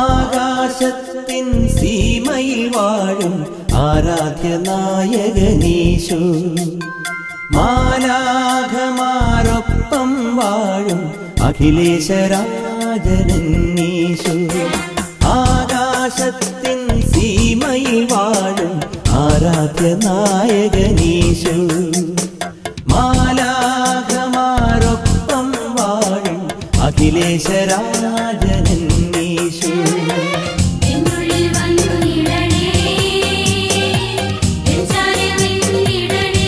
ആകാശത്തിൻ സീമയിൽ വാഴും ആരാധ്യ നായകനീശു മാലാഘമാരൊപ്പം വാഴും അഖിലേശരാജനീശു ആകാശത്തിൻ സീമയിൽ വാഴും ആരാധ്യ നായകനീശു മാലാഘമാരൊപ്പം വാഴും അഖിലേശരാജനീശു എന്നുള്ളിൽ വന്നിടണേ എൻചാരി നിന്നിടണേ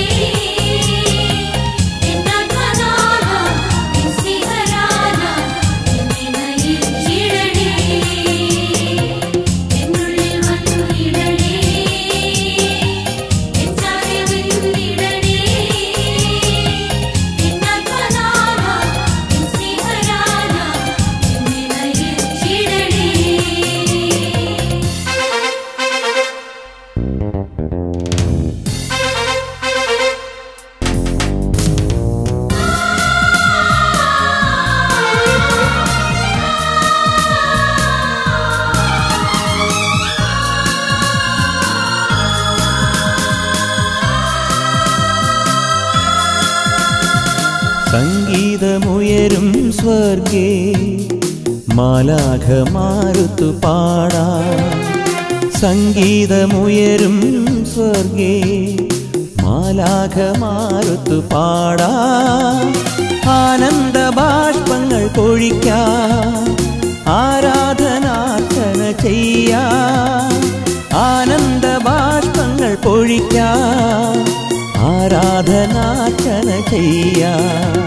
എന്നാത്മനാഥ എൻ സ്നേഹനാഥ എന്നെ നയിച്ചിടണേ എന്നുള്ളിൽ വന്നിടണേ എൻചാരി നിന്നിടണേ എന്നാത്മനാഥ എൻ സ്നേഹനാഥ എന്നെ നയിച്ചിടണേ സംഗീതമുയരും സ്വർഗേ മാലാഖമാരുത്തു പാടാ സംഗീതമുയരും സ്വർഗേ മാലാഖമാരുത്തു പാടാ ആനന്ദ ബാഷ്പങ്ങൾ പൊഴിക്കാ ആരാധനാർച്ചന ചെയ്യാ ആനന്ദ ബാഷ്പങ്ങൾ പൊഴിക്കാ ആരാധനാർച്ചന ചെയ്യാ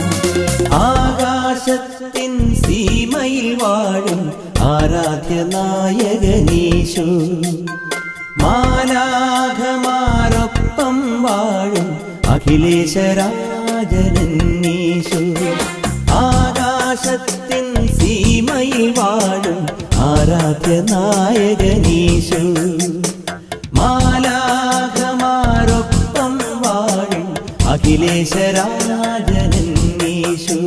ആകാശത്തിൻ സീമയിൽ വാഴും ആരാധ്യ നായകനീശു മാലാഘമാരൊപ്പം വാഴും അഖിലേശരാജനീശു ആകാശത്തിൻ സീമയിൽ വാഴും ആരാധ്യ നായകനീശു മാലാഘമാരൊപ്പം വാഴും അഖിലേശരാജനീശു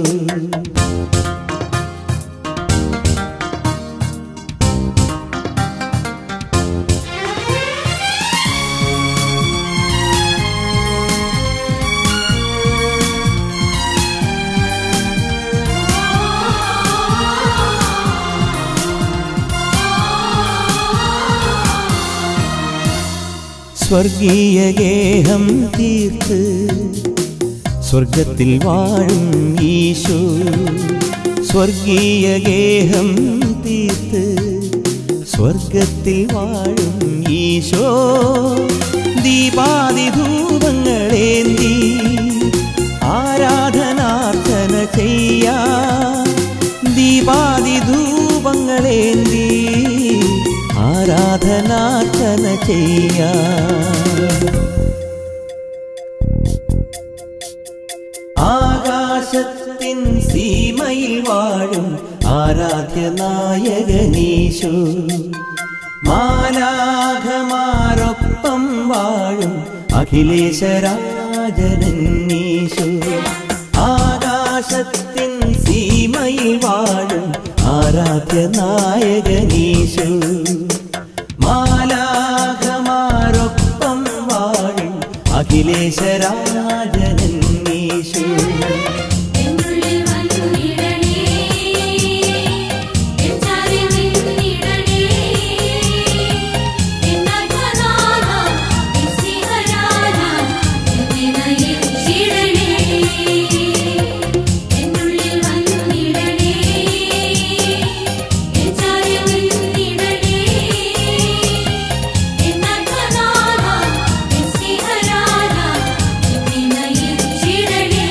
സ്വർഗീയ ഗേഹം തീർത്ത് സ്വർഗത്തിൽ വാഴും ഈശോ സ്വർഗീയ ഗേഹം തീർത്ത് സ്വർഗത്തിൽ വാഴും ഈശോ ദീപാതിധൂപങ്ങളേന്തി ആരാധനാർച്ചന ചെയ്യാ ദീപാതിധൂപങ്ങളേന്തി ആരാധനാർച്ചന ചെയ്യാ ആകാശത്തിൻ സീമയിൽ വാഴും ആരാധ്യ നായകനീശു മാലാഘമാരൊപ്പം വാഴും അഖിലേശരാജനീശു ആകാശത്തിൻ സീമയിൽ വാഴും ആരാധ്യ നായകനീശു മാലാഘമാരൊപ്പം വാഴും അഖിലേശരാജനീശു എന്നുള്ളിൽ വന്നിടണേ എൻചാരി നിന്നിടണേ എന്നാത്മനാഥ എൻ സ്നേഹനാഥ എന്നെ നയിച്ചിടണേ എന്നുള്ളിൽ വന്നിടണേ എൻചാരി നിന്നിടണേ എന്നാത്മനാഥ എൻ സ്നേഹനാഥ എന്നെ നയിച്ചിടണേ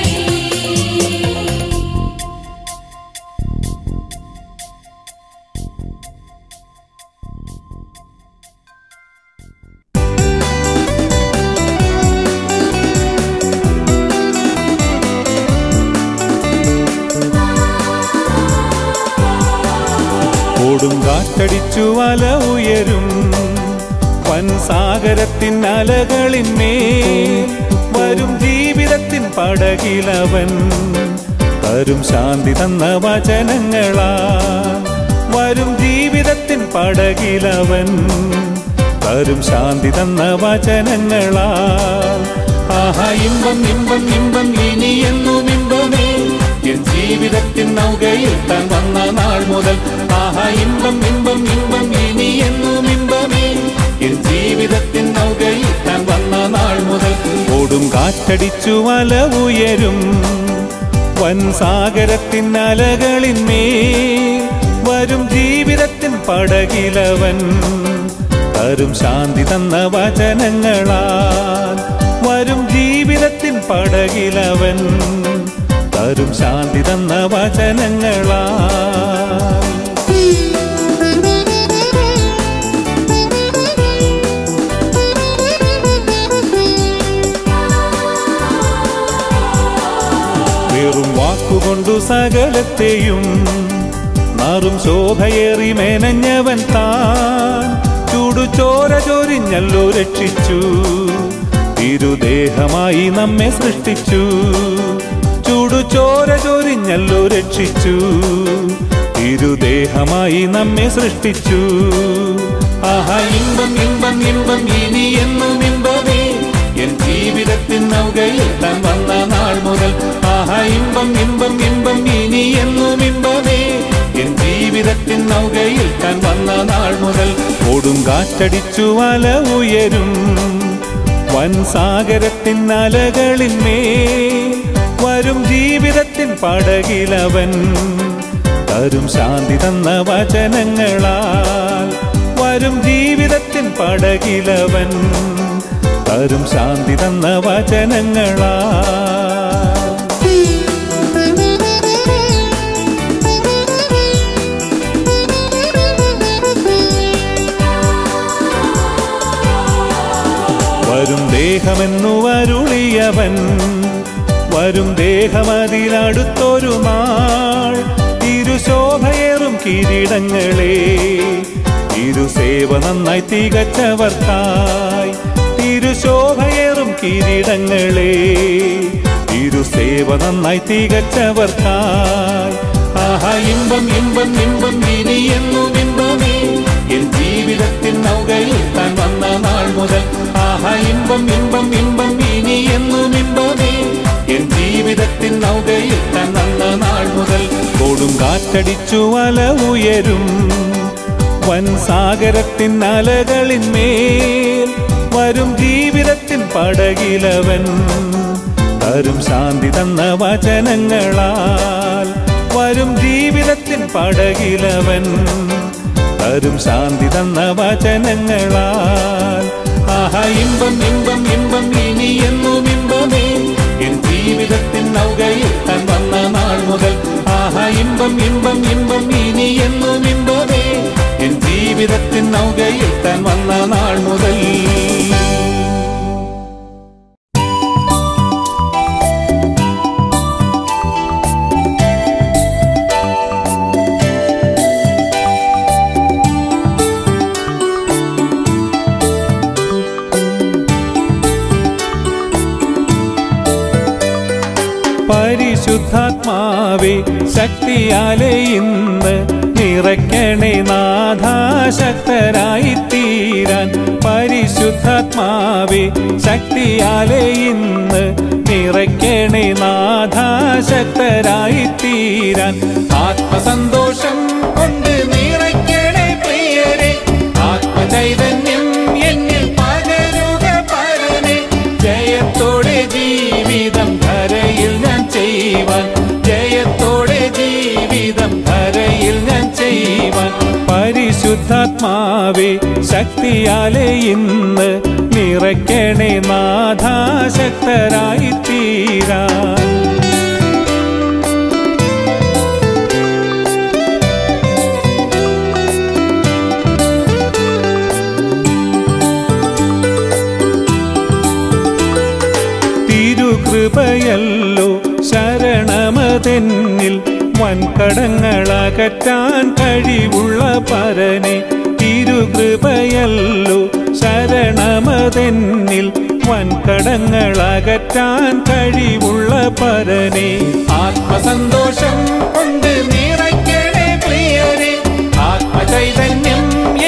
കൊടുങ്കാറ്റടിച്ചു വല ഉയരും വൻസാഗരത്തിൻ അലകളിന്മേൽ വരും ജീവിതത്തിൻ പടകിലവൻ തരും ശാന്തി തന്ന വചനങ്ങളാ വരും ജീവിതത്തിൻ പടകിലവൻ തരും ശാന്തി തന്ന വചനങ്ങളാൽ ആഹാ ഇമ്പം ഇമ്പം ഇമ്പം ഇനി എന്നും ഇമ്പമേ എൻ ജീവിതത്തിൻ നൗകയിൽ താൻ വന്ന നാൾ മുതൽ ആഹാ ഇമ്പം ഇമ്പം ഇമ്പം ഇനി എന്നും ഇമ്പമേ എൻ ജീവിതത്തിൻ നൗകയിൽ താൻ വന്ന നാൾ മുതൽ ഓടും കാറ്റടിച്ചു വല ഉയരും വൻ സാഗരത്തിൻ അലകളിന്മേൽ വരും ജീവിതത്തിൻ പടകിലവൻ തരും ശാന്തി തന്ന വചനങ്ങളാൽ വരും ജീവിതത്തിൻ പടകിലവൻ തരും ശാന്തി തന്ന വചനങ്ങളാൽ വെറും വാക്കുകൊണ്ടു സകലത്തെയും നാറും ശോഭയേറി മേനഞ്ഞവൻ താൻ ചൂടുചോര ചൊരിഞ്ഞല്ലോ രക്ഷിച്ചു തിരുദേഹമായി നമ്മെ സൃഷ്ടിച്ചു ചൂടുചോര ചൊരിഞ്ഞല്ലോ രക്ഷിച്ചു തിരുദേഹമായി നമ്മെ സൃഷ്ടിച്ചു ആഹാ ഇമ്പം ഇമ്പം ഇമ്പം ഇനി എന്നും ഇമ്പമേ എൻ ജീവിതത്തിൻ നൗകയിൽ താൻ വന്ന നാൾ മുതൽ ആഹാ ഇമ്പം ഇമ്പം ഇമ്പം ഇനി എന്നും ഇമ്പമേ എൻ ജീവിതത്തിൻ നൗകയിൽ താൻ വന്ന നാൾ മുതൽ ഓടും കാറ്റടിച്ചു വല ഉയരും വൻ സാഗരത്തിൻ അലകളിന്മേൽ വരും ജീവിതത്തിൻ പടകിലവൻ തരും ശാന്തി തന്ന വചനങ്ങളാൽ വരും ജീവിതത്തിൻ പടകിലവൻ തരും ശാന്തി തന്ന വചനങ്ങളാൽ വരും ദേഹമെന്നു വരുളിയവൻ വരും ദേഹമതിലടുത്തൊരു നാൾ തിരുശോഭയേറും കിരീടങ്ങളെ തിരുസേവ നന്നായി തികച്ചവർക്കായി തിരുശോഭയേറും കിരീടങ്ങളെ തിരുസേവ നന്നായി തികച്ചവർക്കായി ആഹാ ഇമ്പം ഇമ്പം ഇമ്പം ഇനി എന്നും ഇമ്പമേ എൻ ജീവിതത്തിൻ നൗകയിൽ താൻ വന്ന നാൾ മുതൽ ആഹാ ഇമ്പം ഇമ്പം ഇമ്പം ഇനി എന്നും ഇമ്പമേ എൻ ജീവിതത്തിൻ നൗകയിൽ താൻ വന്ന നാൾ മുതൽ കൊടും കാറ്റടിച്ചു വല ഉയരും വൻ സാഗരത്തിൻ അലകളിന്മേൽ വരും ജീവിതത്തിൻ പടകിലവൻ തരും ശാന്തി തന്ന വചനങ്ങളാൽ വരും ജീവിതത്തിൻ പടകിലവൻ തരും ശാന്തി തന്ന വചനങ്ങളാൽ ആഹാ ഇമ്പം ഇമ്പം ഇമ്പം ഇനി എന്നും ഇമ്പമേ എൻ ജീവിതത്തിൻ നൗകയിൽ താൻ വന്ന നാൾ മുതൽ ആഹാ ഇമ്പം ഇമ്പം ഇമ്പം ഇനി എന്നും ഇമ്പമേ എൻ ജീവിതത്തിൻ നൗകയിൽ താൻ വന്ന നാൾ മുതൽ പരിശുദ്ധാത്മാവേ ശക്തിയാലെ ഇന്ന് നിറയ്ക്കണേ നാഥാശക്തരായി തീരാൻ പരിശുദ്ധാത്മാവേ ശക്തിയാലെ ഇന്ന് നിറയ്ക്കണേ നാഥാശക്തരായി തീരാൻ ആത്മസന്തോഷം കൊണ്ട് നിറയ്ക്കണേ പ്രിയരെ ആത്മചൈതന്യം എന്നിൽ പകരുക പരനെ ജയത്തോടെ ജീവിതം ധരയിൽ ഞാൻ ചെയ്യുവാൻ ജയത്തോടെ ജീവിതം ധരയിൽ ഞാൻ ചെയ്യുവാൻ പരിശുദ്ധാത്മാവേ ശക്തിയാലെ ഇന്ന് നിറയ്ക്കണേ നാഥാശക്തരായി തീരാൻ തിരുകൃപയല്ലോ ശരണമതെന്നിൽ വൻകടങ്ങളകറ്റാൻ കഴിവുള്ള പരനെ തിരുകൃപയല്ലോ ശരണമതെന്നിൽ വൻകടങ്ങളകറ്റാൻ കഴിവുള്ള പരനെ ആത്മസന്തോഷം കൊണ്ട് നിറയ്ക്കണേ പ്രിയരെ ആത്മചൈതന്യം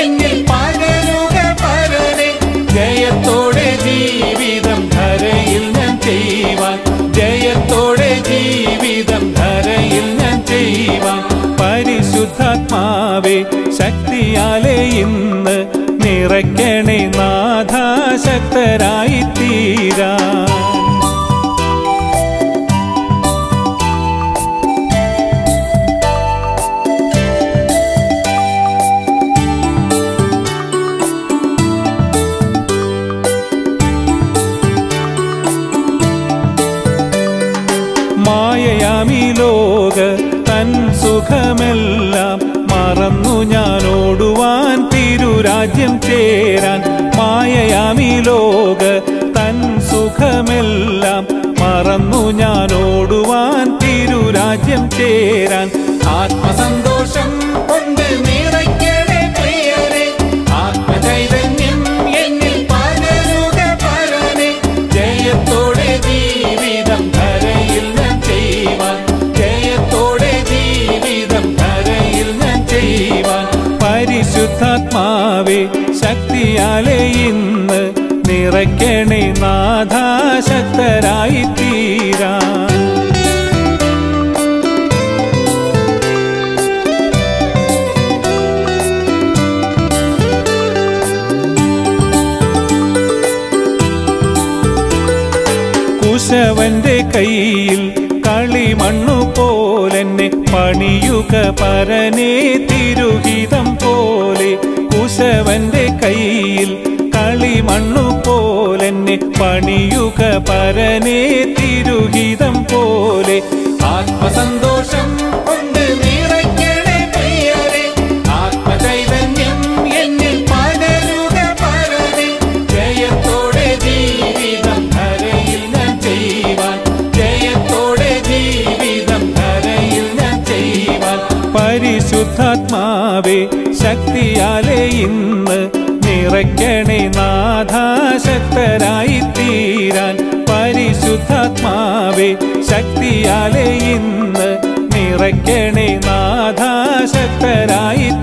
ഇന്ന് നിറയ്ക്കണേ നാഥാശക്തരായി തീരാ മായയാമി ലോക തൻ സുഖമെല്ലാം മറന്നു ഞാൻ ഓടുവാൻ തിരുരാജ്യം ചേരാൻ മായയാമി ലോക തൻ സുഖമെല്ലാം മറന്നു ഞാൻ ഓടുവാൻ തിരുരാജ്യം ചേരാൻ ആത്മസന്തോഷം കൊണ്ട് നിറയ്ക്കണേ പ്രിയരെ ആത്മചൈതന്യം എന്നിൽ പകരുക പരനെ ജയത്തോടെ ജീവിതം ധരയിൽ ഞാൻ ചെയ്യുവാൻ ജയത്തോടെ ജീവിതം ധരയിൽ ഞാൻ ചെയ്യുവാൻ പരിശുദ്ധാത്മാവേ ശക്തിയാലെ ഇന്ന് നിറയ്ക്കണേ നാഥാശക്തരായി തീരാൻ കുശവന്റെ കയ്യിൽ കളിമണ്ണു പോലെന്നെ പണിയുക പരനെ തിരുഹിതം പോലെ കുശവന്റെ കയ്യിൽ കളിമണ്ണു പോലെന്നെ പണിയുക പരനെ തിരുഹിതം പോലെ ആത്മസന്തോഷം കൊണ്ട് നിറയ്ക്കണേ പ്രിയരെ ആത്മചൈതന്യം എന്നിൽ പകരുക പരനെ ജയത്തോടെ ജീവിതം ധരയിൽ ഞാൻ ചെയ്യുവാൻ ജയത്തോടെ ജീവിതം ധരയിൽ ഞാൻ ചെയ്യുവാൻ പരിശുദ്ധാത്മാവേ ശക്തിയാലെ ഇന്ന് നിറയ്ക്കണേ നാഥാശക്തരായി തീരാൻ പരിശുദ്ധാത്മാവേ ശക്തിയാലെ ഇന്ന് നിറയ്ക്കണേ നാഥാശക്തരായി